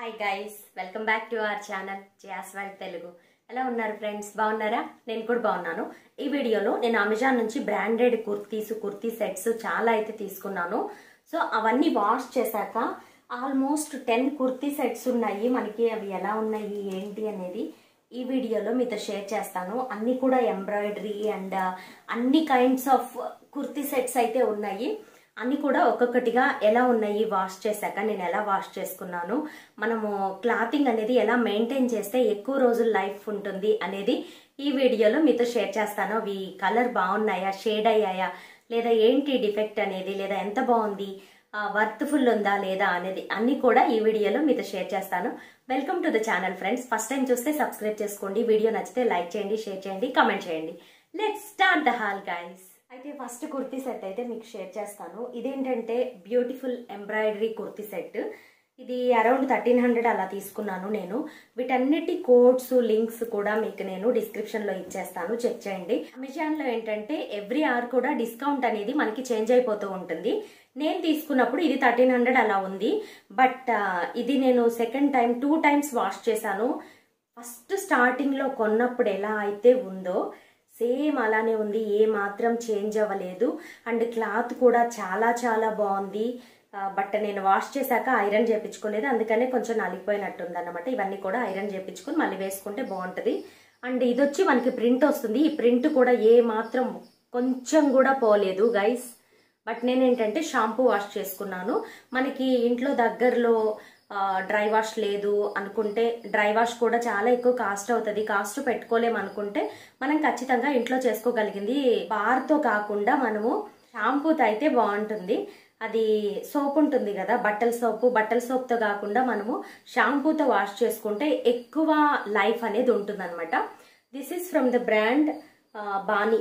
hi guys welcome back to our channel Jiya's world Telugu ఎలా ఉన్నారు friends బాగున్నారా నేను కూడా బాగున్నాను ఈ వీడియోలో నేను అమెజాన్ నుంచి బ్రాండెడ్ కుర్తీస్ కుర్తీ సెట్స్ చాలా అయితే తీసుకున్నాను సో అవన్నీ వాష్ చేశాక ఆల్మోస్ట్ టెన్ కుర్తీ సెట్స్ ఉన్నాయి మనకి అవి ఎలా ఉన్నాయి ఏంటి అనేది ఈ వీడియోలో మీతో షేర్ చేస్తాను అన్ని కూడా ఎంబ్రాయిడరీ అండ్ అన్ని కైండ్స్ ఆఫ్ కుర్తీ సెట్స్ అయితే ఉన్నాయి అన్ని కూడా ఒక్కొక్కటిగా ఎలా ఉన్నాయి వాష్ చేశాక నేను ఎలా వాష్ చేసుకున్నాను మనము క్లాతింగ్ అనేది ఎలా మెయింటైన్ చేస్తే ఎక్కువ రోజులు లైఫ్ ఉంటుంది అనేది ఈ వీడియోలో మీతో షేర్ చేస్తాను అవి కలర్ బాగున్నాయా షేడ్ అయ్యాయా లేదా ఏంటి డిఫెక్ట్ అనేది లేదా ఎంత బాగుంది వర్త్ఫుల్ ఉందా లేదా అనేది అన్ని కూడా ఈ వీడియోలో మీతో షేర్ చేస్తాను welcome to the channel friends first time చూస్తే సబ్స్క్రైబ్ చేసుకోండి వీడియో నచ్చితే లైక్ చేయండి షేర్ చేయండి కామెంట్ చేయండి let's start the haul guys అయితే ఫస్ట్ కుర్తీ సెట్ అయితే మీకు షేర్ చేస్తాను ఇదేంటంటే బ్యూటిఫుల్ ఎంబ్రాయిడరీ కుర్తీ సెట్ ఇది అరౌండ్ థర్టీన్ హండ్రెడ్ అలా తీసుకున్నాను నేను వీటన్నిటి కోడ్స్ లింక్స్ కూడా మీకు నేను డిస్క్రిప్షన్ లో ఇచ్చేస్తాను చెక్ చేయండి అమెజాన్ లో ఏంటంటే ఎవ్రీ అవర్ కూడా డిస్కౌంట్ అనేది మనకి చేంజ్ అయిపోతూ ఉంటుంది నేను తీసుకున్నప్పుడు ఇది థర్టీన్ హండ్రెడ్ అలా ఉంది బట్ ఇది నేను second time two times wash చేశాను ఫస్ట్ స్టార్టింగ్ లో కొన్నప్పుడు ఎలా అయితే ఉందో సేమ్ అలానే ఉంది ఏ మాత్రం చేంజ్ అవ్వలేదు అండ్ క్లాత్ కూడా చాలా చాలా బాగుంది బట్ నేను వాష్ చేశాక ఐరన్ చేయించుకోలేదు అందుకనే కొంచెం నలిగిపోయినట్టుంది అనమాట ఇవన్నీ కూడా ఐరన్ చేయించుకొని మళ్ళీ వేసుకుంటే బాగుంటుంది అండ్ ఇది వచ్చి మనకి ప్రింట్ వస్తుంది ఈ ప్రింట్ కూడా ఏ మాత్రం కొంచెం కూడా పోలేదు గైస్ బట్ నేనేంటంటే షాంపూ వాష్ చేసుకున్నాను మనకి ఇంట్లో దగ్గరలో డ్రై వాష్ లేదు అనుకుంటే డ్రై వాష్ కూడా చాలా ఎక్కువ కాస్ట్ అవుతుంది కాస్ట్ పెట్టుకోలేము అనుకుంటే మనం ఖచ్చితంగా ఇంట్లో చేసుకోగలిగింది బార్తో కాకుండా మనము షాంపూతో అయితే బాగుంటుంది అది సోప్ ఉంటుంది కదా బట్టల సోపు బట్టల సోప్తో కాకుండా మనము షాంపూతో వాష్ చేసుకుంటే ఎక్కువ లైఫ్ అనేది ఉంటుంది అనమాట this is from the brand Bani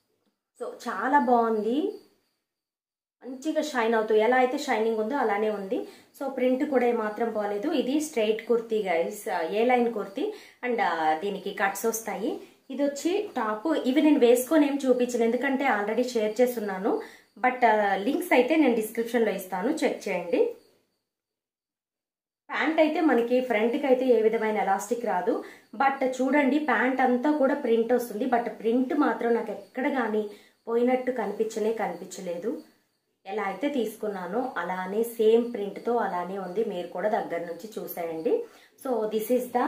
so చాలా బాగుంది మంచిగా షైన్ అవుతుంది ఎలా అయితే షైనింగ్ ఉందో అలానే ఉంది సో ప్రింట్ కూడా ఏమాత్రం పోలేదు ఇది straight kurti guys A line kurti and దీనికి కట్స్ వస్తాయి ఇది వచ్చి టాప్ ఇవి నేను వేసుకొని ఏం చూపించను ఎందుకంటే ఆల్రెడీ షేర్ చేస్తున్నాను బట్ లింక్స్ అయితే నేను డిస్క్రిప్షన్లో ఇస్తాను చెక్ చేయండి ప్యాంట్ అయితే మనకి ఫ్రంట్కి అయితే ఏ విధమైన ఎలాస్టిక్ రాదు బట్ చూడండి ప్యాంట్ అంతా కూడా ప్రింట్ వస్తుంది బట్ ప్రింట్ మాత్రం నాకు ఎక్కడ కానీ పోయినట్టు కనిపించనే కనిపించలేదు ఎలా అయితే తీసుకున్నానో అలానే సేమ్ ప్రింట్తో అలానే ఉంది మీరు కూడా దగ్గర నుంచి చూసేయండి so this is the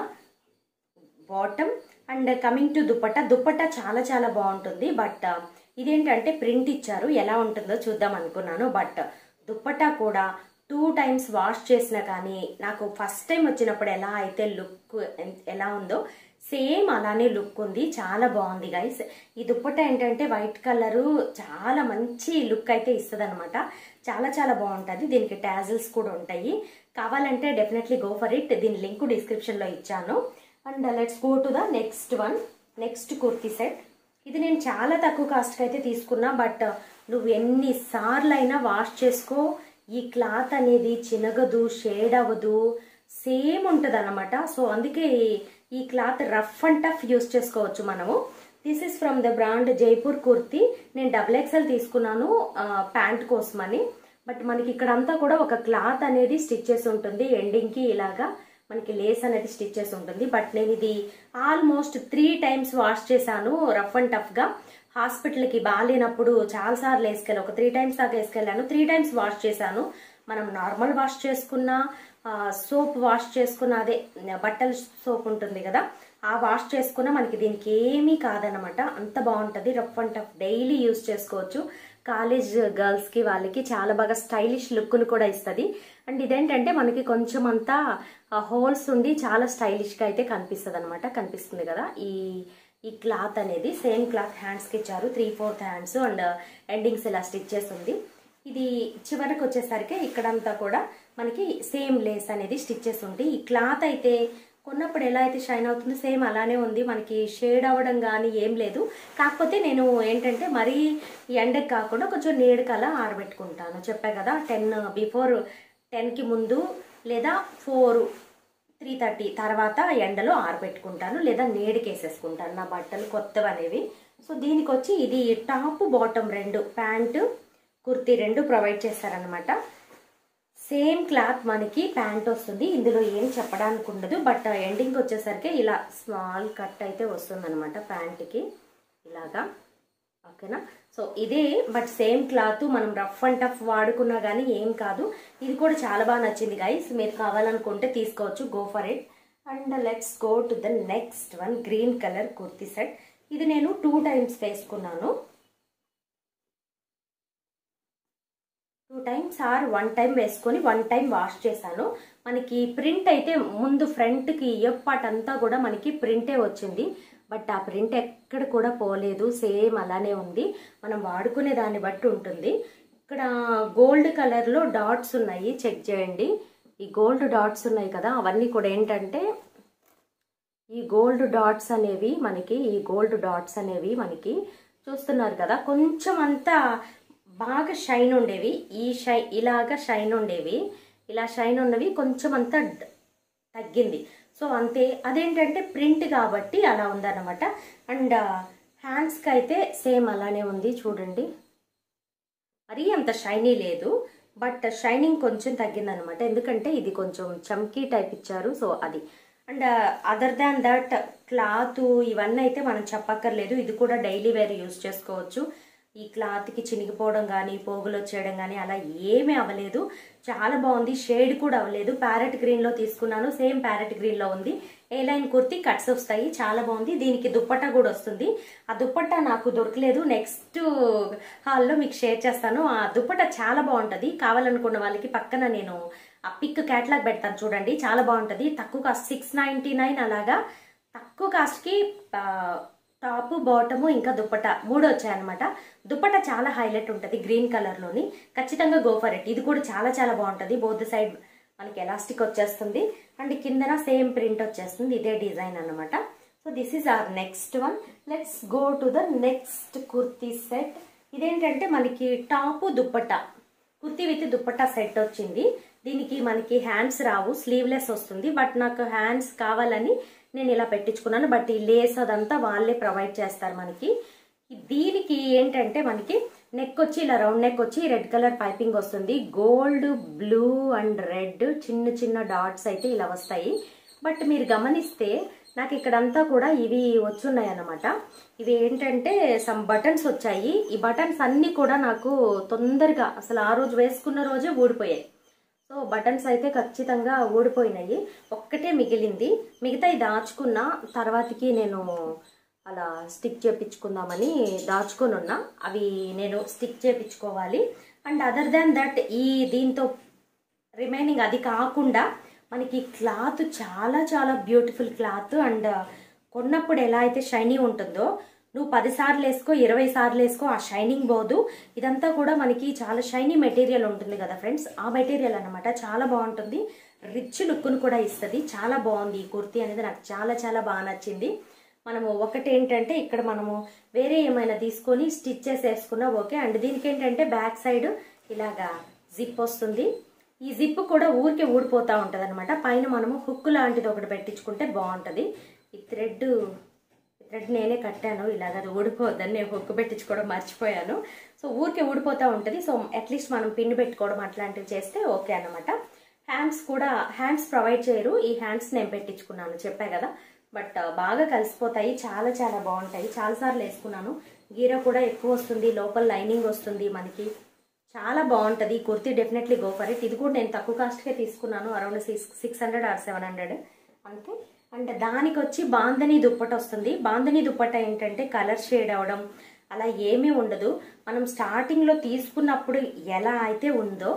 bottom and coming to dupatta dupatta చాలా చాలా బాగుంటుంది బట్ ఇదేంటంటే ప్రింట్ ఇచ్చారు ఎలా ఉంటుందో చూద్దాం అనుకున్నాను బట్ దుప్పట కూడా టూ టైమ్స్ వాష్ చేసినా కానీ నాకు ఫస్ట్ టైం వచ్చినప్పుడు ఎలా అయితే లుక్ ఎలా ఉందో సేమ్ అలానే లుక్ ఉంది చాలా బాగుంది గైస్ ఈ దుప్పట ఏంటంటే వైట్ కలరు చాలా మంచి లుక్ అయితే ఇస్తుంది అనమాట చాలా చాలా బాగుంటుంది దీనికి టాజిల్స్ కూడా ఉంటాయి కావాలంటే డెఫినెట్లీ గో ఫర్ ఇట్ దీని లింక్ డిస్క్రిప్షన్లో ఇచ్చాను and let's go to the next one next kurti set ఇది నేను చాలా తక్కువ కాస్ట్కి అయితే తీసుకున్నా బట్ నువ్వు ఎన్నిసార్లు అయినా వాష్ చేసుకో ఈ క్లాత్ అనేది చినగదు షేడ్ అవ్వదు సేమ్ ఉంటుంది అనమాట సో అందుకే ఈ cloth rough and tough use చేసుకోవచ్చు మనము this is from the brand Jaipur kurti నేను డబుల్ ఎక్సెల్ తీసుకున్నాను ప్యాంట్ కోసమని బట్ మనకి ఇక్కడంతా కూడా ఒక క్లాత్ అనేది స్టిచ్ చేసి ఉంటుంది ఎండింగ్కి ఇలాగా మనకి లేస్ అనేది స్టిచ్ చేసి ఉంటుంది బట్ నేను ఇది ఆల్మోస్ట్ త్రీ టైమ్స్ వాష్ చేశాను రఫ్ అండ్ టఫ్గా హాస్పిటల్కి బాగాలేనప్పుడు చాలాసార్లు వేసుకెళ్ళి ఒక త్రీ టైమ్స్ దాకా వేసుకెళ్ళాను త్రీ టైమ్స్ వాష్ చేశాను మనం నార్మల్ వాష్ చేసుకున్న సోప్ వాష్ చేసుకున్న అదే బట్టల సోప్ ఉంటుంది కదా ఆ వాష్ చేసుకున్న మనకి దీనికి ఏమీ కాదనమాట అంత బాగుంటుంది rough and tough daily use చేసుకోవచ్చు కాలేజ్ గర్ల్స్కి వాళ్ళకి చాలా బాగా స్టైలిష్ లుక్ను కూడా ఇస్తుంది అండ్ ఇదేంటంటే మనకి కొంచెం అంతా హోల్స్ ఉండి చాలా స్టైలిష్గా అయితే కనిపిస్తుంది అనమాట కనిపిస్తుంది కదా ఈ ఈ క్లాత్ అనేది సేమ్ క్లాత్ హ్యాండ్స్కి ఇచ్చారు three fourth hands and endings ఇలా స్టిచ్ చేసి ఉంది ఇది చివరికి వచ్చేసరికి ఇక్కడంతా కూడా మనకి సేమ్ లేస్ అనేది స్టిచ్ చేసి ఉంది ఈ క్లాత్ అయితే కొన్నప్పుడు ఎలా అయితే షైన్ అవుతుందో సేమ్ అలానే ఉంది మనకి షేడ్ అవ్వడం కానీ ఏం లేదు కాకపోతే నేను ఏంటంటే మరీ ఎండకి కాకుండా కొంచెం నీడకలా ఆరబెట్టుకుంటాను చెప్పా కదా టెన్ బిఫోర్ టెన్కి ముందు లేదా ఫోర్ త్రీ థర్టీ తర్వాత ఎండలో ఆరబెట్టుకుంటాను లేదా నీడకేసేసుకుంటాను నా బట్టలు కొత్తవి అనేవి సో దీనికి వచ్చి ఇది టాప్ బాటమ్ రెండు ప్యాంటు కుర్తీ రెండు ప్రొవైడ్ చేస్తారనమాట సేమ్ క్లాత్ మనకి ప్యాంట్ వస్తుంది ఇందులో ఏం చెప్పడానికి ఉండదు బట్ ఎండింగ్ వచ్చేసరికి ఇలా స్మాల్ కట్ అయితే వస్తుంది అనమాట ప్యాంట్కి ఇలాగా ఓకేనా సో ఇదే బట్ సేమ్ క్లాత్ మనం రఫ్ అండ్ టఫ్ వాడుకున్నా కానీ ఏం కాదు ఇది కూడా చాలా బాగా నచ్చింది గైస్ మీరు కావాలనుకుంటే తీసుకోవచ్చు go for it and let's go to the next one green colour kurti set ఇది నేను టూ టైమ్స్ వేసుకున్నాను two times or one time వేసుకొని వన్ టైం వాష్ చేశాను మనకి ప్రింట్ అయితే ముందు ఫ్రంట్కి ఇయప్ అంతా కూడా మనకి ప్రింటే వచ్చింది బట్ ఆ ప్రింట్ ఎక్కడ కూడా పోలేదు సేమ్ అలానే ఉంది మనం వాడుకునే దాన్ని బట్టి ఉంటుంది ఇక్కడ గోల్డ్ కలర్లో డాట్స్ ఉన్నాయి చెక్ చేయండి ఈ గోల్డ్ డాట్స్ ఉన్నాయి కదా అవన్నీ కూడా ఏంటంటే ఈ గోల్డ్ డాట్స్ అనేవి మనకి ఈ గోల్డ్ డాట్స్ అనేవి మనకి చూస్తున్నారు కదా కొంచెం అంతా బాగా షైన్ ఉండేవి ఈ షై ఇలాగా షైన్ ఉండేవి ఇలా షైన్ ఉన్నవి కొంచెం అంతా డ్- తగ్గింది సో అంతే అదేంటంటే ప్రింట్ కాబట్టి అలా ఉందన్నమాట అండ్ హ్యాండ్స్కి అయితే సేమ్ అలానే ఉంది చూడండి మరీ అంత షైనీ లేదు బట్ షైనింగ్ కొంచెం తగ్గిందనమాట ఎందుకంటే ఇది కొంచెం చమ్కీ టైప్ ఇచ్చారు సో అది and other than that cloth ఇవన్నీ అయితే మనం చెప్పక్కర్లేదు ఇది కూడా డైలీ వేర్ యూస్ చేసుకోవచ్చు ఈ క్లాత్కి చినిగిపోవడం కానీ పోగులు వచ్చేయడం కానీ అలా ఏమీ అవ్వలేదు చాలా బాగుంది షేడ్ కూడా అవ్వలేదు ప్యారెట్ గ్రీన్లో తీసుకున్నాను సేమ్ ప్యారెట్ గ్రీన్లో ఉంది ఏ లైన్ కుర్తి కట్స్ వస్తాయి చాలా బాగుంది దీనికి దుప్పట్టా కూడా వస్తుంది ఆ దుప్పట్టా నాకు దొరకలేదు నెక్స్ట్ హాల్లో మీకు షేర్ చేస్తాను ఆ దుప్పట్టా చాలా బాగుంటుంది కావాలనుకున్న వాళ్ళకి పక్కన నేను ఆ పిక్ క్యాట్లాగ్ పెడతాను చూడండి చాలా బాగుంటుంది తక్కువ కాస్ట్ సిక్స్ నైంటీ నైన్ అలాగా తక్కువ కాస్ట్కి టాప్ బాటము ఇంకా దుప్పట మూడు వచ్చాయన్నమాట దుప్పట చాలా హైలైట్ ఉంటుంది గ్రీన్ కలర్లోని ఖచ్చితంగా గో ఫర్ ఇట్ ఇది కూడా చాలా చాలా బాగుంటుంది బోత్ సైడ్ మనకి ఎలాస్టిక్ వచ్చేస్తుంది అండ్ కిందన సేమ్ ప్రింట్ వచ్చేస్తుంది ఇదే డిజైన్ అన్నమాట so this is our next one let's go to the next kurti set ఇదేంటంటే మనకి top dupatta kurti with dupatta set వచ్చింది దీనికి మనకి హ్యాండ్స్ రావు స్లీవ్లెస్ వస్తుంది బట్ నాకు హ్యాండ్స్ కావాలని నేను ఇలా పెట్టించుకున్నాను బట్ ఈ లేస్ అదంతా వాళ్ళే ప్రొవైడ్ చేస్తారు మనకి దీనికి ఏంటంటే మనకి నెక్ వచ్చి ఇలా రౌండ్ నెక్ వచ్చి రెడ్ కలర్ పైపింగ్ వస్తుంది గోల్డ్ బ్లూ అండ్ రెడ్ చిన్న చిన్న డాట్స్ అయితే ఇలా వస్తాయి బట్ మీరు గమనిస్తే నాకు ఇక్కడంతా కూడా ఇవి వచ్చున్నాయి అన్నమాట ఇవి ఏంటంటే సమ్ బటన్స్ వచ్చాయి ఈ బటన్స్ అన్ని కూడా నాకు తొందరగా అసలు ఆ రోజు వేసుకున్న రోజే ఊడిపోయాయి సో బటన్స్ అయితే ఖచ్చితంగా ఊడిపోయినాయి ఒక్కటే మిగిలింది మిగతా దాచుకున్న తర్వాతకి నేను అలా స్టిక్ చేపించుకుందామని దాచుకొని ఉన్నా అవి నేను స్టిక్ చేపించుకోవాలి అండ్ అదర్ దాన్ దట్ ఈ దీంతో రిమైనింగ్ అది కాకుండా మనకి క్లాత్ చాలా చాలా బ్యూటిఫుల్ క్లాత్ అండ్ కొన్నప్పుడు ఎలా అయితే షైనీ ఉంటుందో నువ్వు పది సార్లు వేసుకో ఇరవై సార్లు వేసుకో ఆ షైనింగ్ పోదు ఇదంతా కూడా మనకి చాలా షైనీ మెటీరియల్ ఉంటుంది కదా ఫ్రెండ్స్ ఆ మెటీరియల్ అన్నమాట చాలా బాగుంటుంది రిచ్ లుక్ను కూడా ఇస్తుంది చాలా బాగుంది ఈ కుర్తీ అనేది నాకు చాలా చాలా బాగా నచ్చింది మనము ఒకటి ఏంటంటే ఇక్కడ మనము వేరే ఏమైనా తీసుకొని స్టిచ్ చేసి వేసుకున్నా ఓకే అండ్ దీనికి ఏంటంటే బ్యాక్ సైడ్ ఇలాగా జిప్ వస్తుంది ఈ జిప్ కూడా ఊరికే ఊడిపోతూ ఉంటుంది అనమాట పైన మనము హుక్ లాంటిది ఒకటి పెట్టించుకుంటే బాగుంటుంది ఈ థ్రెడ్ థ్రెడ్ నేనే కట్టాను ఇలాగ అది ఊడిపోద్దని నేను హుక్ పెట్టించుకోవడం మర్చిపోయాను సో ఊరికే ఊడిపోతూ ఉంటుంది సో అట్లీస్ట్ మనం పిన్ పెట్టుకోవడం అట్లాంటివి చేస్తే ఓకే అనమాట హ్యాండ్స్ కూడా హ్యాండ్స్ ప్రొవైడ్ చేయరు ఈ హ్యాండ్స్ నేను పెట్టించుకున్నాను చెప్పా కదా బట్ బాగా కలిసిపోతాయి చాలా చాలా బాగుంటాయి చాలాసార్లు వేసుకున్నాను గీర కూడా ఎక్కువ వస్తుంది లోపల లైనింగ్ వస్తుంది మనకి చాలా బాగుంటుంది ఈ kurti definitely go for it ఇది కూడా నేను తక్కువ కాస్ట్కే తీసుకున్నాను around six six hundred or seven hundred అంతే అండ్ దానికి వచ్చి బాందని దుప్పట వస్తుంది బాందని దుప్పట ఏంటంటే కలర్ షేడ్ అవడం అలా ఏమీ ఉండదు మనం స్టార్టింగ్లో తీసుకున్నప్పుడు ఎలా అయితే ఉందో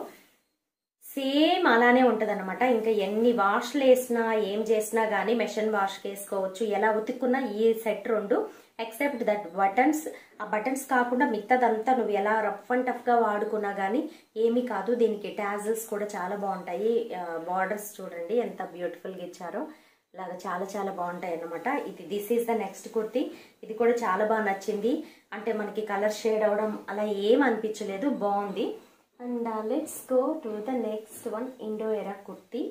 సేమ్ అలానే ఉంటుంది అనమాట ఇంకా ఎన్ని వాష్లు వేసినా ఏం చేసినా కానీ మెషిన్ వాష్కి వేసుకోవచ్చు ఎలా ఉతుక్కున్నా ఈ సెట్ రెండు ఎక్సెప్ట్ దట్ బటన్స్ ఆ బటన్స్ కాకుండా మిగతాదంతా నువ్వు ఎలా రఫ్ అండ్ టఫ్గా వాడుకున్నా కానీ ఏమీ కాదు దీనికి టాజల్స్ కూడా చాలా బాగుంటాయి బార్డర్స్ చూడండి ఎంత బ్యూటిఫుల్గా ఇచ్చారో ఇలాగ చాలా చాలా బాగుంటాయి అన్నమాట ఇది this is the next kurti ఇది కూడా చాలా బాగా నచ్చింది అంటే మనకి కలర్ షేడ్ అవడం అలా ఏం అనిపించలేదు బాగుంది and let's go to the next one Indo Era kurti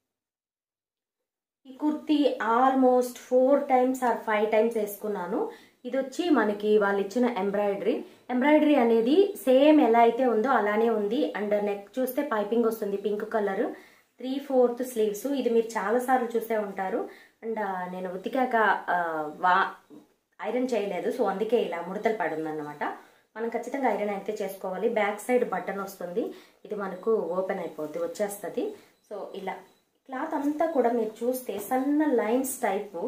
ఈ kurti almost four times or five times వేసుకున్నాను ఇది వచ్చి మనకి వాళ్ళు ఇచ్చిన ఎంబ్రాయిడరీ ఎంబ్రాయిడరీ అనేది సేమ్ ఎలా అయితే ఉందో అలానే ఉంది అండ్ నెక్ చూస్తే పైపింగ్ వస్తుంది pink colour three fourth sleeves ఇది మీరు చాలా సార్లు చూసే ఉంటారు అండ్ నేను ఉతికాక ఆ, వా ఐరన్ చేయలేదు సో అందుకే ఇలా ముడతలు పడింది అనమాట మనం ఖచ్చితంగా ఐరన్ అయితే చేసుకోవాలి బ్యాక్ సైడ్ బటన్ వస్తుంది ఇది మనకు ఓపెన్ అయిపోద్ది వచ్చేస్తుంది సో ఇలా క్లాత్ అంతా కూడా మీరు చూస్తే సన్న లైన్స్ టైపు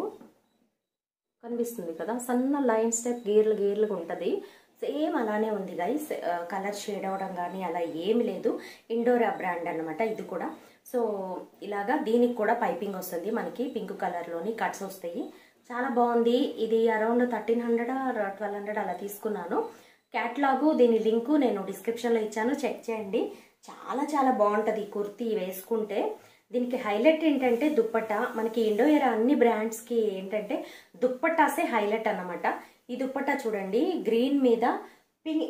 కనిపిస్తుంది కదా సన్న లైన్స్ టైప్ గీర్లు గీర్లుగా ఉంటుంది సేమ్ అలానే ఉంది గైస్ కలర్ షేడ్ అవడం కానీ అలా ఏమి లేదు ఇండోరా బ్రాండ్ అన్నమాట ఇది కూడా సో ఇలాగా దీనికి కూడా పైపింగ్ వస్తుంది మనకి పింక్ కలర్లోని కట్స్ వస్తాయి చాలా బాగుంది ఇది around thirteen hundred twelve hundred అలా తీసుకున్నాను క్యాట్లాగు దీని లింకు నేను డిస్క్రిప్షన్లో ఇచ్చాను చెక్ చేయండి చాలా చాలా బాగుంటుంది ఈ కుర్తీ వేసుకుంటే దీనికి హైలైట్ ఏంటంటే దుప్పట మనకి ఇండో ఎరా అన్ని బ్రాండ్స్కి ఏంటంటే దుప్పటాసే హైలైట్ అన్నమాట ఈ దుప్పటా చూడండి గ్రీన్ మీద పింక్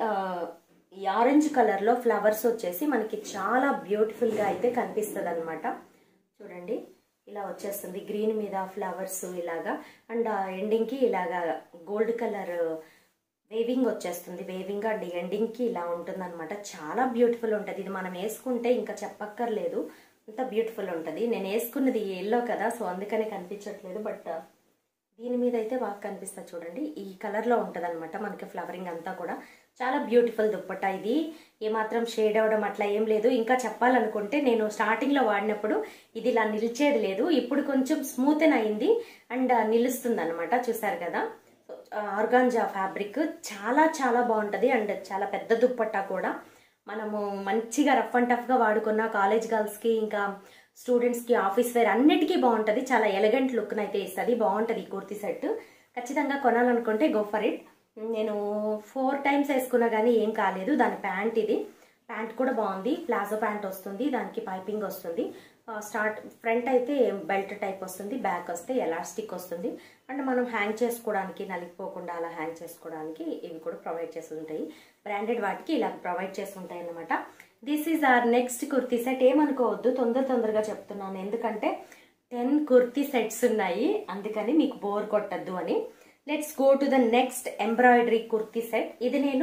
ఈ ఆరెంజ్ కలర్లో ఫ్లవర్స్ వచ్చేసి మనకి చాలా బ్యూటిఫుల్గా అయితే కనిపిస్తుంది అనమాట చూడండి ఇలా వచ్చేస్తుంది గ్రీన్ మీద ఫ్లవర్స్ ఇలాగా అండ్ ఎండింగ్కి ఇలాగా గోల్డ్ కలర్ వేవింగ్ వచ్చేస్తుంది వేవింగ్ అండ్ ఎండింగ్కి ఇలా ఉంటుంది అనమాట చాలా బ్యూటిఫుల్ ఉంటుంది ఇది మనం వేసుకుంటే ఇంకా చెప్పక్కర్లేదు అంత బ్యూటిఫుల్ ఉంటుంది నేను వేసుకున్నది ఎల్లో కదా సో అందుకనే కనిపించట్లేదు బట్ దీని మీద అయితే బాగా కనిపిస్తుంది చూడండి ఈ కలర్లో ఉంటుంది అనమాట మనకి ఫ్లవరింగ్ అంతా కూడా చాలా బ్యూటిఫుల్ దుప్పట్టా ఇది ఏమాత్రం షేడ్ అవ్వడం అట్లా ఏం లేదు ఇంకా చెప్పాలనుకుంటే నేను స్టార్టింగ్లో వాడినప్పుడు ఇది ఇలా నిలిచేది లేదు ఇప్పుడు కొంచెం స్మూత్ అయింది అండ్ నిలుస్తుంది అనమాట చూసారు కదా ఆర్గాంజా ఫ్యాబ్రిక్ చాలా చాలా బాగుంటుంది అండ్ చాలా పెద్ద దుప్పట్టా కూడా మనము మంచిగా రఫ్ అండ్ టఫ్గా వాడుకున్న కాలేజ్ గర్ల్స్కి ఇంకా స్టూడెంట్స్కి ఆఫీస్ వేర్ అన్నిటికీ బాగుంటుంది చాలా ఎలగెంట్ లుక్ని అయితే ఇస్తుంది బాగుంటుంది ఈ కుర్తీ సెట్ ఖచ్చితంగా కొనాలనుకుంటే గో ఫర్ ఇట్ నేను ఫోర్ టైమ్స్ వేసుకున్నా కానీ ఏం కాలేదు దాని ప్యాంట్ ఇది ప్యాంట్ కూడా బాగుంది ప్లాజో ప్యాంట్ వస్తుంది దానికి పైపింగ్ వస్తుంది స్టార్ట్ ఫ్రంట్ అయితే బెల్ట్ టైప్ వస్తుంది బ్యాక్ వస్తే ఎలాస్టిక్ వస్తుంది అండ్ మనం హ్యాంగ్ చేసుకోవడానికి నలిగిపోకుండా అలా హ్యాంగ్ చేసుకోవడానికి ఇవి కూడా ప్రొవైడ్ చేసి ఉంటాయి బ్రాండెడ్ వాటికి ఇలా ప్రొవైడ్ చేసి ఉంటాయి అన్నమాట this is our next kurti set ఏమనుకోవద్దు తొందర తొందరగా చెప్తున్నాను ఎందుకంటే టెన్ కుర్తీ సెట్స్ ఉన్నాయి అందుకని మీకు బోర్ కొట్టద్దు అని let's go to the next embroidery kurti set ఇది నేను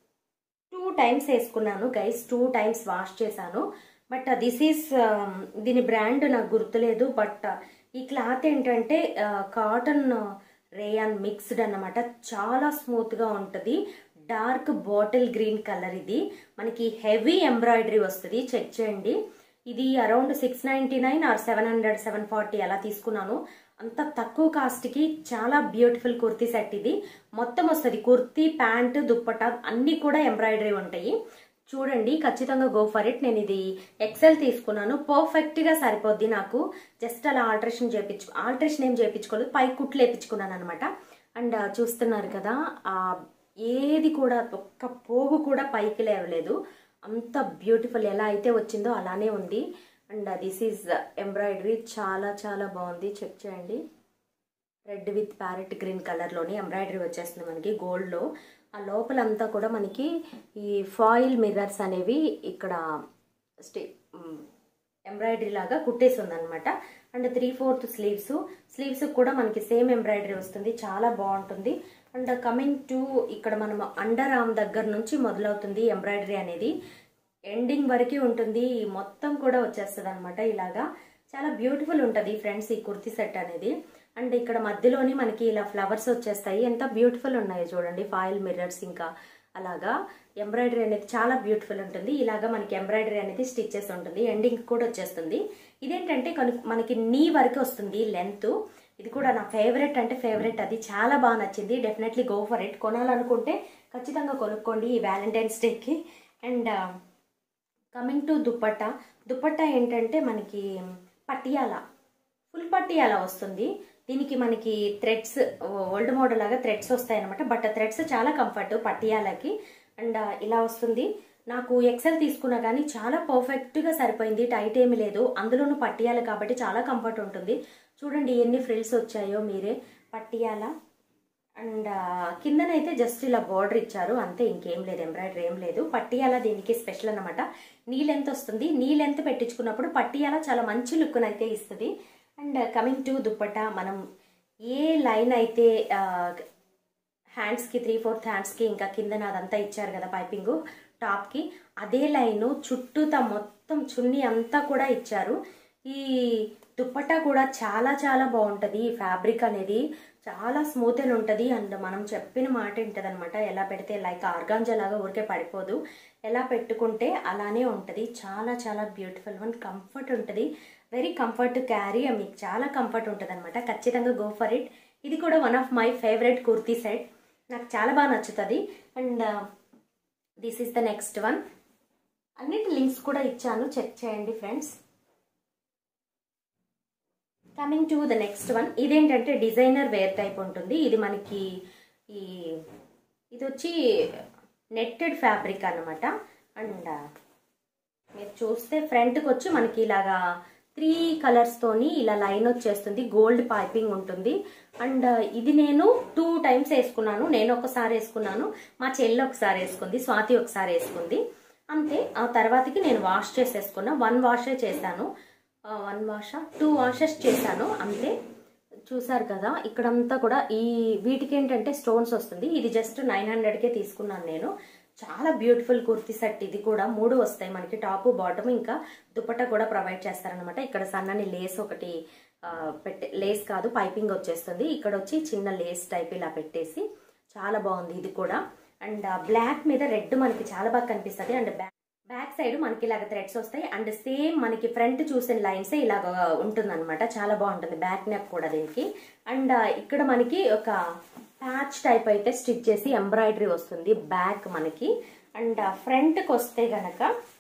టూ టైమ్స్ వేసుకున్నాను గైస్ టూ టైమ్స్ వాష్ చేశాను బట్ దిస్ ఈస్ దీని బ్రాండ్ నాకు గుర్తులేదు బట్ ఈ క్లాత్ ఏంటంటే కాటన్ రేయాన్ మిక్స్డ్ అన్నమాట చాలా స్మూత్గా ఉంటుంది డార్క్ బాటిల్ గ్రీన్ కలర్ ఇది మనకి హెవీ ఎంబ్రాయిడరీ వస్తుంది చెక్ చేయండి ఇది around six ninety nine or seven hundred seven forty అలా తీసుకున్నాను అంత తక్కువ కాస్ట్కి చాలా బ్యూటిఫుల్ కుర్తీ సెట్ ఇది మొత్తం వస్తుంది కుర్తీ ప్యాంట్ దుప్పట అన్నీ కూడా ఎంబ్రాయిడరీ ఉంటాయి చూడండి ఖచ్చితంగా గో ఫర్ ఇట్ నేను ఇది ఎక్సెల్ తీసుకున్నాను పర్ఫెక్ట్గా సరిపోద్ది నాకు జస్ట్ అలా ఆల్టరేషన్ చేయించు ఆల్టరేషన్ ఏం చేయించుకోలేదు పై కుట్లు వేయించుకున్నాను అనమాట అండ్ చూస్తున్నారు కదా ఆ ఏది కూడా ఒక్క పోగు కూడా పైకి లేవలేదు అంత బ్యూటిఫుల్ ఎలా అయితే వచ్చిందో అలానే ఉంది అండ్ దిస్ ఈజ్ ఎంబ్రాయిడరీ చాలా చాలా బాగుంది చెక్ చేయండి రెడ్ విత్ ప్యారెట్ గ్రీన్ కలర్లోని ఎంబ్రాయిడరీ వచ్చేస్తుంది మనకి గోల్డ్లో ఆ లోపలంతా కూడా మనకి ఈ ఫాయిల్ మిర్రర్స్ అనేవి ఇక్కడ స్టే ఎంబ్రాయిడరీ లాగా కుట్టేసి ఉందన్నమాట and three fourth sleeves sleeves కూడా మనకి సేమ్ ఎంబ్రాయిడరీ వస్తుంది చాలా బాగుంటుంది అండ్ కమింగ్ టు ఇక్కడ మనం అండర్ ఆర్మ్ దగ్గర నుంచి మొదలవుతుంది ఎంబ్రాయిడరీ అనేది ఎండింగ్ వరకు ఉంటుంది మొత్తం కూడా వచ్చేస్తుంది అనమాట ఇలాగా చాలా బ్యూటిఫుల్ ఉంటుంది ఫ్రెండ్స్ ఈ కుర్తీ సెట్ అనేది అండ్ ఇక్కడ మధ్యలోని మనకి ఇలా ఫ్లవర్స్ వచ్చేస్తాయి ఎంత బ్యూటిఫుల్ ఉన్నాయో చూడండి ఫాయిల్ మిర్రర్స్ ఇంకా అలాగా ఎంబ్రాయిడరీ అనేది చాలా బ్యూటిఫుల్ ఉంటుంది ఇలాగా మనకి ఎంబ్రాయిడరీ అనేది స్టిచ్ చేసి ఉంటుంది ఎండింగ్ కూడా వచ్చేస్తుంది ఇదేంటంటే కను- మనకి నీ వరకు వస్తుంది లెంత్ ఇది కూడా నా ఫేవరెట్ అంటే ఫేవరెట్ అది చాలా బాగా నచ్చింది డెఫినెట్లీ గో ఫర్ ఇట్ కొనాలనుకుంటే ఖచ్చితంగా కొనుక్కోండి ఈ వ్యాలంటైన్స్ డేకి and coming to dupatta dupatta ఏంటంటే మనకి పటియాలా ఫుల్ పట్టియాలా వస్తుంది దీనికి మనకి థ్రెడ్స్ ఓల్డ్ మోడల్ లాగా థ్రెడ్స్ వస్తాయి అనమాట బట్ థ్రెడ్స్ చాలా కంఫర్ట్ పట్టియాలకి అండ్ ఇలా వస్తుంది నాకు ఎక్సెల్ తీసుకున్నా కానీ చాలా పర్ఫెక్ట్గా సరిపోయింది టైట్ ఏమీ లేదు అందులోనూ పట్టియాలి కాబట్టి చాలా కంఫర్ట్ ఉంటుంది చూడండి ఎన్ని ఫ్రిల్స్ వచ్చాయో మీరే పట్టియాల అండ్ కిందనైతే జస్ట్ ఇలా బార్డర్ ఇచ్చారు అంతే ఇంకేం లేదు ఎంబ్రాయిడరీ ఏం లేదు పట్టియాల దీనికి స్పెషల్ అనమాట నీ లెంత్ వస్తుంది నీ లెంత్ పెట్టించుకున్నప్పుడు పట్టియాల చాలా మంచి లుక్ అయితే ఇస్తుంది అండ్ కమింగ్ టు దుప్పట్టా మనం ఏ లైన్ అయితే హ్యాండ్స్కి త్రీ ఫోర్త్ హ్యాండ్స్కి ఇంకా కింద అదంతా ఇచ్చారు కదా పైపింగ్ టాప్కి అదే లైను చుట్టూతా మొత్తం చున్నీ అంతా కూడా ఇచ్చారు ఈ దుప్పట్టా కూడా చాలా చాలా బాగుంటుంది ఈ ఫ్యాబ్రిక్ అనేది చాలా స్మూత్ అని ఉంటుంది అండ్ మనం చెప్పిన మాట ఉంటుంది అనమాట ఎలా పెడితే లైక్ ఆర్గాంజా లాగా ఊరికే పడిపోదు ఎలా పెట్టుకుంటే అలానే ఉంటుంది చాలా చాలా బ్యూటిఫుల్ వన్ కంఫర్ట్ ఉంటుంది వెరీ కంఫర్ట్ క్యారీ మీకు చాలా కంఫర్ట్ ఉంటుంది అనమాట ఖచ్చితంగా గో ఫర్ ఇట్ ఇది కూడా one of my favourite kurti set నాకు చాలా బాగా నచ్చుతుంది and this is the next one అన్నిటి లింక్స్ కూడా ఇచ్చాను చెక్ చేయండి friends coming to the next one ఇదేంటంటే డిజైనర్ వేర్ టైప్ ఉంటుంది ఇది మనకి ఈ ఇది వచ్చి నెట్టెడ్ ఫ్యాబ్రిక్ అనమాట అండ్ మీరు చూస్తే ఫ్రంట్కి వచ్చి మనకి ఇలాగా త్రీ కలర్స్తోని ఇలా లైన్ వచ్చేస్తుంది గోల్డ్ పైపింగ్ ఉంటుంది అండ్ ఇది నేను టూ టైమ్స్ వేసుకున్నాను నేను ఒకసారి వేసుకున్నాను మా చెల్లి ఒకసారి వేసుకుంది స్వాతి ఒకసారి వేసుకుంది అంతే ఆ తర్వాతకి నేను వాష్ చేసేసుకున్నా వన్ వాషే చేశాను వన్ వాషా టూ వాషెస్ చేశాను అంతే చూసారు కదా ఇక్కడంతా కూడా ఈ వీటికి ఏంటంటే స్టోన్స్ వస్తుంది ఇది జస్ట్ నైన్ హండ్రెడ్కే తీసుకున్నాను నేను చాలా బ్యూటిఫుల్ కుర్తీ సెట్ ఇది కూడా మూడు వస్తాయి మనకి టాప్ బాటమ్ ఇంకా దుపట్టా కూడా ప్రొవైడ్ చేస్తారనమాట ఇక్కడ సన్నని లేస్ ఒకటి పెట్టే లేస్ కాదు పైపింగ్ వచ్చేస్తుంది ఇక్కడ వచ్చి చిన్న లేస్ టైప్ ఇలా పెట్టేసి చాలా బాగుంది ఇది కూడా అండ్ బ్లాక్ మీద రెడ్ మనకి చాలా బాగా కనిపిస్తుంది అండ్ బ్యాక్ బ్యాక్ సైడ్ మనకి ఇలాగ థ్రెడ్స్ వస్తాయి అండ్ సేమ్ మనకి ఫ్రంట్ చూసిన లైన్స్ ఇలాగ ఉంటుంది అనమాట చాలా బాగుంటుంది బ్యాక్ నెక్ కూడా దీనికి అండ్ ఇక్కడ మనకి ఒక ప్యాచ్ టైప్ అయితే స్టిచ్ చేసి ఎంబ్రాయిడరీ వస్తుంది బ్యాక్ మనకి అండ్ ఫ్రంట్కి వస్తే గనక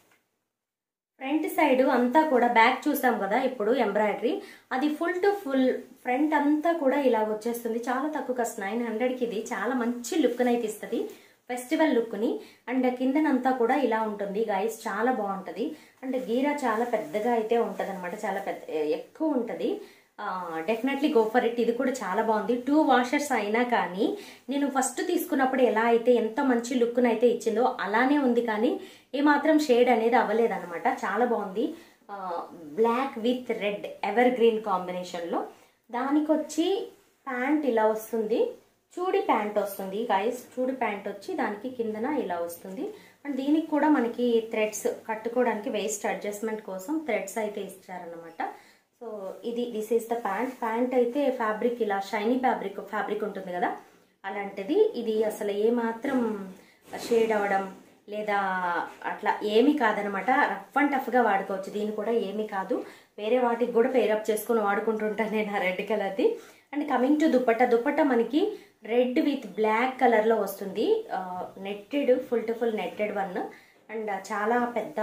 ఫ్రంట్ సైడ్ అంతా కూడా బ్యాక్ చూసాం కదా ఇప్పుడు ఎంబ్రాయిడరీ అది ఫుల్ టు ఫుల్ ఫ్రంట్ అంతా కూడా ఇలా వచ్చేస్తుంది చాలా తక్కువ కాస్ట్ నైన్ హండ్రెడ్కి ఇది చాలా మంచి లుక్ అయితే ఇస్తుంది ఫెస్టివల్ లుక్ని అండ్ కిందనంతా కూడా ఇలా ఉంటుంది గైస్ చాలా బాగుంటుంది అండ్ గీరా చాలా పెద్దగా అయితే ఉంటుంది అనమాట చాలా పెద్ద ఎక్కువ ఉంటుంది డెఫినెట్లీ గో ఫర్ ఇట్ ఇది కూడా చాలా బాగుంది టూ వాషర్స్ అయినా కానీ నేను ఫస్ట్ తీసుకున్నప్పుడు ఎలా అయితే ఎంత మంచి లుక్ను అయితే ఇచ్చిందో అలానే ఉంది కానీ ఏమాత్రం షేడ్ అనేది అవ్వలేదన్నమాట చాలా బాగుంది black with red evergreen కాంబినేషన్లో దానికి వచ్చి ప్యాంట్ ఇలా వస్తుంది చూడి ప్యాంట్ వస్తుంది గైస్ చూడి ప్యాంట్ వచ్చి దానికి కిందన ఇలా వస్తుంది అండ్ దీనికి కూడా మనకి థ్రెడ్స్ కట్టుకోవడానికి వేస్ట్ అడ్జస్ట్మెంట్ కోసం థ్రెడ్స్ అయితే ఇచ్చారనమాట సో ఇది this is the pant pant అయితే ఫ్యాబ్రిక్ ఇలా షైనీ ఫ్యాబ్రిక్ ఫ్యాబ్రిక్ ఉంటుంది కదా అలాంటిది ఇది అసలు ఏమాత్రం షేడ్ అవ్వడం లేదా అట్లా ఏమీ కాదనమాట రఫ్ అండ్ టఫ్గా వాడుకోవచ్చు దీన్ని కూడా ఏమీ కాదు వేరే వాటికి కూడా పేరప్ చేసుకొని వాడుకుంటుంటాను నేను ఆ రెడ్ కలర్ది and coming to dupatta dupatta మనకి రెడ్ విత్ బ్లాక్ కలర్లో వస్తుంది netted full to full netted one and చాలా పెద్ద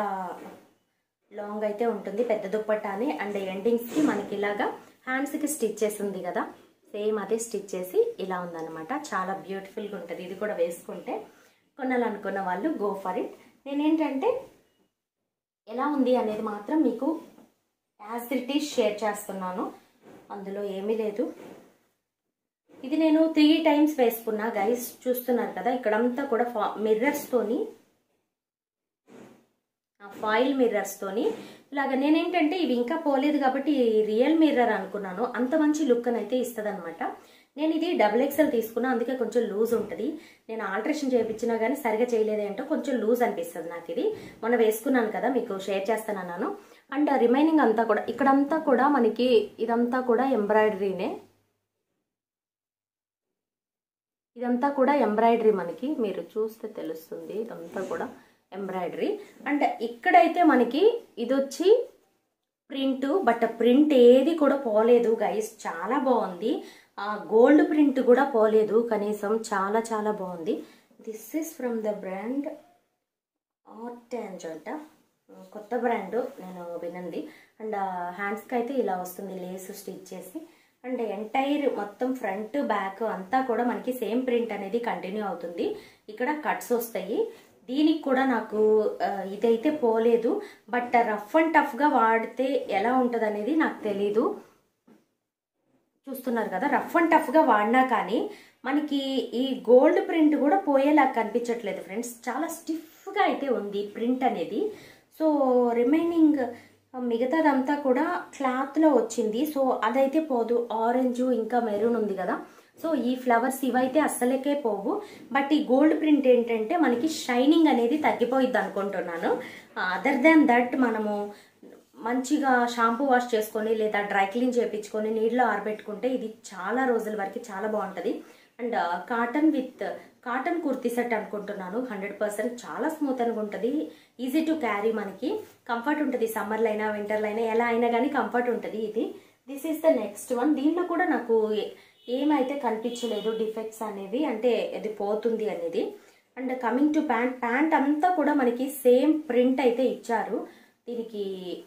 లాంగ్ అయితే ఉంటుంది పెద్ద దుప్పట్టాని అండ్ ఎండింగ్స్కి మనకి ఇలాగా హ్యాండ్స్కి స్టిచ్ చేసి ఉంది కదా సేమ్ అదే స్టిచ్ చేసి ఇలా ఉందన్నమాట చాలా బ్యూటిఫుల్గా ఉంటుంది ఇది కూడా వేసుకుంటే కొనాలనుకున్న వాళ్ళు గో ఫర్ ఇట్ నేనేంటంటే ఎలా ఉంది అనేది మాత్రం మీకు యాజ్ ఇట్ ఈస్ షేర్ చేస్తున్నాను అందులో ఏమీ లేదు ఇది నేను త్రీ టైమ్స్ వేసుకున్నా గైస్ చూస్తున్నారు కదా ఇక్కడంతా కూడా మిర్రర్స్తోని ఫాయిల్ మిర్రర్స్తోని ఇలాగ నేనేంటంటే ఇవి ఇంకా పోలేదు కాబట్టి రియల్ మిర్రర్ అనుకున్నాను అంత మంచి లుక్ అని అయితే ఇస్తుంది అనమాట నేను ఇది డబుల్ ఎక్సెల్ తీసుకున్నా అందుకే కొంచెం లూజ్ ఉంటుంది నేను ఆల్టరేషన్ చేయించినా కానీ సరిగా చేయలేదేంటో కొంచెం లూజ్ అనిపిస్తుంది నాకు ఇది మొన్న వేసుకున్నాను కదా మీకు షేర్ చేస్తానన్నాను అండ్ రిమైనింగ్ అంతా కూడా ఇక్కడంతా కూడా మనకి ఇదంతా కూడా ఎంబ్రాయిడరీనే ఇదంతా కూడా ఎంబ్రాయిడరీ మనకి మీరు చూస్తే తెలుస్తుంది ఇదంతా కూడా ఎంబ్రాయిడరీ అండ్ ఇక్కడైతే మనకి ఇది వచ్చి ప్రింట్ బట్ ప్రింట్ ఏది కూడా పోలేదు గైస్ చాలా బాగుంది ఆ గోల్డ్ ప్రింట్ కూడా పోలేదు కనీసం చాలా చాలా బాగుంది this is from the brand ఆర్టాంజ్ అంట కొత్త బ్రాండ్ నేను వినంది అండ్ హ్యాండ్స్కి అయితే ఇలా వస్తుంది లేస్ స్టిచ్ చేసి అండ్ ఎంటైర్ మొత్తం ఫ్రంట్ బ్యాక్ అంతా కూడా మనకి సేమ్ ప్రింట్ అనేది కంటిన్యూ అవుతుంది ఇక్కడ కట్స్ వస్తాయి దీనికి కూడా నాకు ఇదైతే పోలేదు బట్ రఫ్ అండ్ టఫ్గా వాడితే ఎలా ఉంటుంది అనేది నాకు తెలీదు చూస్తున్నారు కదా రఫ్ అండ్ టఫ్గా వాడినా కానీ మనకి ఈ గోల్డ్ ప్రింట్ కూడా పోయేలా కనిపించట్లేదు ఫ్రెండ్స్ చాలా స్టిఫ్గా అయితే ఉంది ప్రింట్ అనేది సో రిమైనింగ్ మిగతాదంతా కూడా క్లాత్లో వచ్చింది సో అదైతే పోదు ఆరెంజ్ ఇంకా మెరూన్ ఉంది కదా సో ఈ ఫ్లవర్స్ ఇవైతే అస్సలకే పోవు బట్ ఈ గోల్డ్ ప్రింట్ ఏంటంటే మనకి షైనింగ్ అనేది తగ్గిపోయిద్ది అనుకుంటున్నాను అదర్ దాన్ దట్ మనము మంచిగా షాంపూ వాష్ చేసుకొని లేదా డ్రై క్లీన్ చేయించుకొని నీళ్ళలో ఆరబెట్టుకుంటే ఇది చాలా రోజుల వరకు చాలా బాగుంటుంది and cotton with cotton kurti set అనుకుంటున్నాను హండ్రెడ్ పర్సెంట్ చాలా స్మూత్ అని ఉంటుంది ఈజీ టు క్యారీ మనకి కంఫర్ట్ ఉంటుంది సమ్మర్లో అయినా వింటర్లో అయినా ఎలా అయినా కానీ కంఫర్ట్ ఉంటుంది ఇది this is the next one దీంట్లో కూడా నాకు ఏ- ఏమైతే కనిపించలేదు డిఫెక్ట్స్ అనేవి అంటే ఇది పోతుంది అనేది and coming to pant pant అంతా కూడా మనకి సేమ్ ప్రింట్ అయితే ఇచ్చారు దీనికి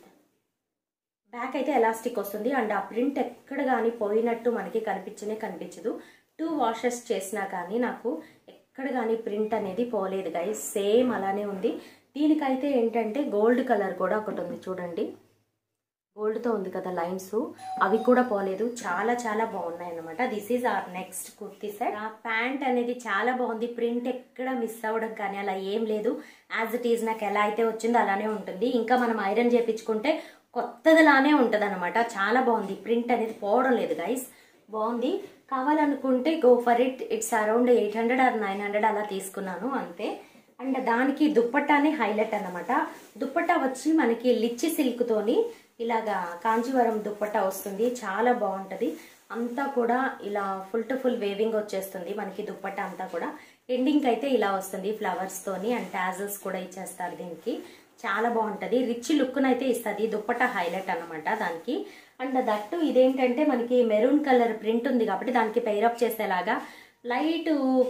బ్యాక్ అయితే ఎలాస్టిక్ వస్తుంది అండ్ ఆ ప్రింట్ ఎక్కడ కానీ పోయినట్టు మనకి కనిపించనే కనిపించదు టూ వాషెస్ చేసినా కానీ నాకు ఎక్కడ కానీ ప్రింట్ అనేది పోలేదు గైస్ సేమ్ అలానే ఉంది దీనికైతే ఏంటంటే గోల్డ్ కలర్ కూడా ఒకటి ఉంది చూడండి గోల్డ్తో ఉంది కదా లైన్స్ అవి కూడా పోలేదు చాలా చాలా బాగున్నాయి అనమాట this is our next kurti set ఆ ప్యాంట్ అనేది చాలా బాగుంది ప్రింట్ ఎక్కడ మిస్ అవ్వడం కానీ అలా ఏం లేదు యాజ్ ఇట్ ఈజ్ నాకు ఎలా అయితే వచ్చిందో అలానే ఉంటుంది ఇంకా మనం ఐరన్ చేపించుకుంటే కొత్తదిలానే ఉంటుంది అనమాట చాలా బాగుంది ప్రింట్ అనేది పోవడం లేదు గైస్ బాగుంది కావాలనుకుంటే go for it it's around eight hundred or nine hundred అలా తీసుకున్నాను అంతే అండ్ దానికి దుప్పట్టానే హైలైట్ అన్నమాట దుప్పట్టా వచ్చి మనకి లిచ్చి సిల్క్తోని ఇలాగా కాంచీవరం దుప్పట్టా వస్తుంది చాలా బాగుంటుంది అంతా కూడా ఇలా ఫుల్ టు ఫుల్ వేవింగ్ వచ్చేస్తుంది మనకి దుప్పట్టా అంతా కూడా ఎండింగ్ అయితే ఇలా వస్తుంది ఫ్లవర్స్ తోని అండ్ టాజల్స్ కూడా ఇచ్చేస్తారు దీనికి చాలా బాగుంటది రిచ్ లుక్ అయితే ఇస్తుంది దుప్పట్టా హైలైట్ అన్నమాట దానికి అండ్ దట్టు ఇదేంటంటే మనకి మెరూన్ కలర్ ప్రింట్ ఉంది కాబట్టి దానికి పెయిరప్ చేసేలాగా లైట్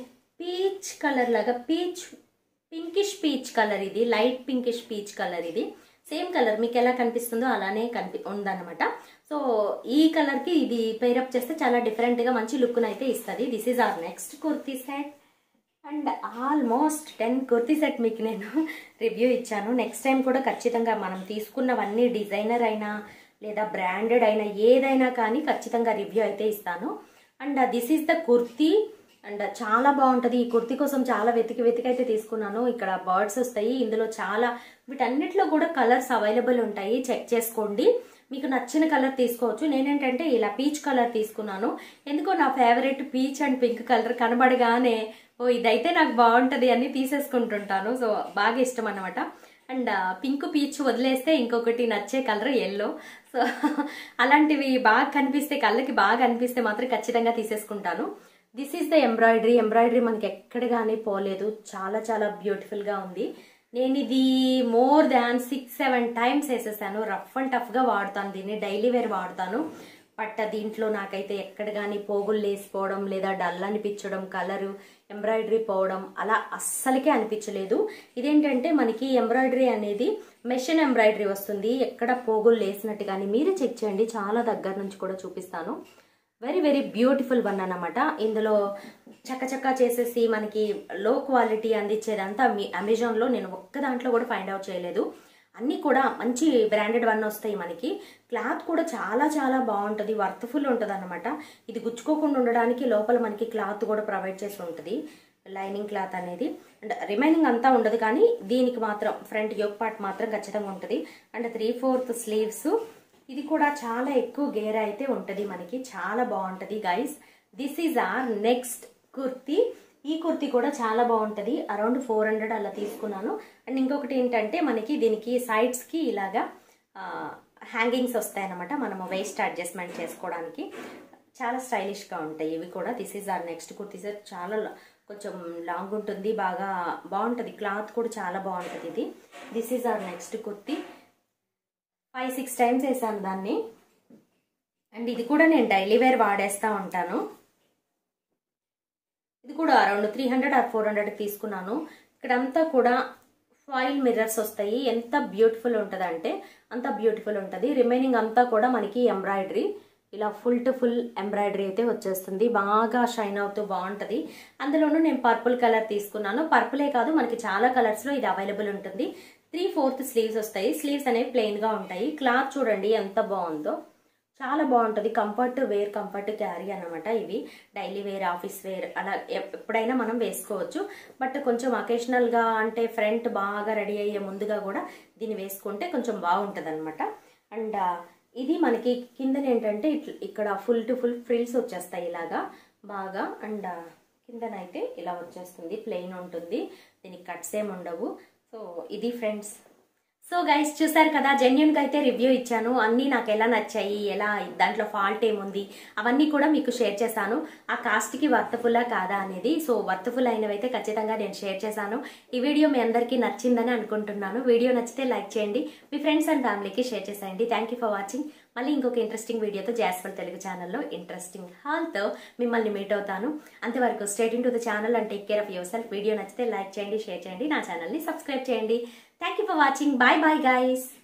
పీచ్ కలర్ లాగా పీచ్ పింకిష్ పీచ్ కలర్ ఇది లైట్ పింకిష్ పీచ్ కలర్ ఇది సేమ్ కలర్ మీకు ఎలా కనిపిస్తుందో అలానే కనిపి ఉందన్నమాట సో ఈ కలర్ కి ఇది పేరప్ చేస్తే చాలా డిఫరెంట్ గా మంచి లుక్ అయితే ఇస్తుంది this is our next kurti set and almost ten kurti set మీకు నేను రివ్యూ ఇచ్చాను నెక్స్ట్ టైం కూడా ఖచ్చితంగా మనం తీసుకున్నవన్నీ డిజైనర్ అయినా లేదా బ్రాండెడ్ అయినా ఏదైనా కానీ ఖచ్చితంగా రివ్యూ అయితే ఇస్తాను and this is the kurti and చాలా బాగుంటుంది ఈ కుర్తీ కోసం చాలా వెతికి వెతికి అయితే తీసుకున్నాను ఇక్కడ బర్డ్స్ వస్తాయి ఇందులో చాలా వీటన్నిటిలో కూడా కలర్స్ అవైలబుల్ ఉంటాయి చెక్ చేసుకోండి మీకు నచ్చిన కలర్ తీసుకోవచ్చు నేనేంటంటే ఇలా పీచ్ కలర్ తీసుకున్నాను ఎందుకో నా favourite peach and pink colour కనబడగానే ఓ ఇదైతే నాకు బాగుంటది అని తీసేసుకుంటుంటాను సో బాగా ఇష్టం అనమాట అండ్ పింక్ పీచ్ వదిలేస్తే ఇంకొకటి నచ్చే కలర్ ఎల్లో సో అలాంటివి బాగా కనిపిస్తే కళ్ళకి బాగా అనిపిస్తే మాత్రం ఖచ్చితంగా తీసేసుకుంటాను this is the embroidery embroidery మనకి ఎక్కడ కానీ పోలేదు చాలా చాలా బ్యూటిఫుల్ గా ఉంది నేను ఇది more than six seven times వేసేసాను రఫ్ అండ్ టఫ్ గా వాడతాను దీన్ని డైలీ వేర్ వాడతాను బట్ దీంట్లో నాకైతే ఎక్కడ కానీ పోగులు లేసిపోవడం లేదా డల్ అనిపించడం కలరు ఎంబ్రాయిడరీ పోవడం అలా అస్సలకే అనిపించలేదు ఇదేంటంటే మనకి ఎంబ్రాయిడరీ అనేది మెషిన్ ఎంబ్రాయిడరీ వస్తుంది ఎక్కడ పోగులు లేసినట్టు కానీ మీరే చెక్ చేయండి చాలా దగ్గర నుంచి కూడా చూపిస్తాను వెరీ వెరీ బ్యూటిఫుల్ వన్ అన్నమాట ఇందులో చక్కచక్క చేసేసి మనకి లో క్వాలిటీ అందించేదంతా మీ అమెజాన్లో నేను ఒక్క దాంట్లో కూడా ఫైండ్ అవుట్ చేయలేదు అన్నీ కూడా మంచి బ్రాండెడ్ వన్ వస్తాయి మనకి క్లాత్ కూడా చాలా చాలా బాగుంటుంది వర్త్ఫుల్ ఉంటుంది అనమాట ఇది గుచ్చుకోకుండా ఉండడానికి లోపల మనకి క్లాత్ కూడా ప్రొవైడ్ చేసి ఉంటుంది లైనింగ్ క్లాత్ అనేది అండ్ రిమైనింగ్ అంతా ఉండదు కానీ దీనికి మాత్రం ఫ్రంట్ యోక్ పార్ట్ మాత్రం ఖచ్చితంగా ఉంటుంది అండ్ త్రీ ఫోర్త్ స్లీవ్స్ ఇది కూడా చాలా ఎక్కువ గేర్ అయితే ఉంటుంది మనకి చాలా బాగుంటుంది guys this is our next kurti ఈ కుర్తీ కూడా చాలా బాగుంటుంది అరౌండ్ ఫోర్ హండ్రెడ్ అలా తీసుకున్నాను అండ్ ఇంకొకటి ఏంటంటే మనకి దీనికి సైడ్స్కి ఇలాగా హ్యాంగింగ్స్ వస్తాయన్నమాట మనము వేస్ట్ అడ్జస్ట్మెంట్ చేసుకోవడానికి చాలా స్టైలిష్గా ఉంటాయి ఇవి కూడా this is our next kurti sir చాలా ల- కొంచెం లాంగ్ ఉంటుంది బాగా బాగుంటుంది క్లాత్ కూడా చాలా బాగుంటుంది ఇది this is our next kurti five six times వేసాను దాన్ని అండ్ ఇది కూడా నేను డైలీ వేర్ వాడేస్తూ ఉంటాను ఇది కూడా around three hundred or four hundred తీసుకున్నాను ఇక్కడంతా కూడా ఫాయిల్ మిర్రర్స్ వస్తాయి ఎంత బ్యూటిఫుల్ ఉంటుంది అంటే అంత బ్యూటిఫుల్ ఉంటుంది రిమైనింగ్ అంతా కూడా మనకి ఎంబ్రాయిడరీ ఇలా ఫుల్ టు ఫుల్ ఎంబ్రాయిడరీ అయితే వచ్చేస్తుంది బాగా షైన్ అవుతూ బాగుంటుంది అందులోనూ నేను పర్పుల్ కలర్ తీసుకున్నాను పర్పులే కాదు మనకి చాలా కలర్స్లో ఇది అవైలబుల్ ఉంటుంది త్రీ ఫోర్త్ స్లీవ్స్ వస్తాయి స్లీవ్స్ అనేవి ప్లెయిన్గా ఉంటాయి క్లాత్ చూడండి ఎంత బాగుందో చాలా బాగుంటుంది కంఫర్ట్ వేర్ కంఫర్ట్ క్యారీ అన్నమాట ఇవి డైలీ వేర్ ఆఫీస్ వేర్ అలా ఎప్- ఎప్పుడైనా మనం వేసుకోవచ్చు బట్ కొంచెం అకేషనల్గా అంటే ఫ్రంట్ బాగా రెడీ అయ్యే ముందుగా కూడా దీన్ని వేసుకుంటే కొంచెం బాగుంటుంది అనమాట అండ్ ఇది మనకి కింద ఏంటంటే ఇట్ల- ఇక్కడ ఫుల్ టు ఫుల్ ఫ్రిల్స్ వచ్చేస్తాయి ఇలాగా బాగా అండ్ కిందనైతే ఇలా వచ్చేస్తుంది ప్లెయిన్ ఉంటుంది దీనికి కట్స్ ఏమి ఉండవు సో ఇది ఫ్రెండ్స్ సో గైస్ చూసారు కదా జెన్యున్గా అయితే రివ్యూ ఇచ్చాను అన్నీ నాకు ఎలా నచ్చాయి ఎలా దాంట్లో ఫాల్ట్ ఏముంది అవన్నీ కూడా మీకు షేర్ చేశాను ఆ కాస్ట్కి వర్తఫుల్లా కాదా అనేది సో వర్తఫుల్ అయినవి అయితే ఖచ్చితంగా నేను షేర్ చేశాను ఈ వీడియో మీ అందరికీ నచ్చిందని అనుకుంటున్నాను వీడియో నచ్చితే లైక్ చేయండి మీ ఫ్రెండ్స్ అండ్ ఫ్యామిలీకి షేర్ చేసేయండి థ్యాంక్ యూ ఫర్ వాచింగ్ మళ్ళీ ఇంకొక ఇంట్రెస్టింగ్ వీడియోతో జాస్పల్ తెలుగు ఛానల్లో ఇంట్రెస్టింగ్ హాల్తో మిమ్మల్ని మీట్ అవుతాను అంతవరకు స్టేట్ ఇన్ to the channel and take care of yourself video నచ్చితే లైక్ చేయండి షేర్ చేయండి నా ఛానల్ని సబ్స్క్రైబ్ చేయండి thank you for watching bye bye guys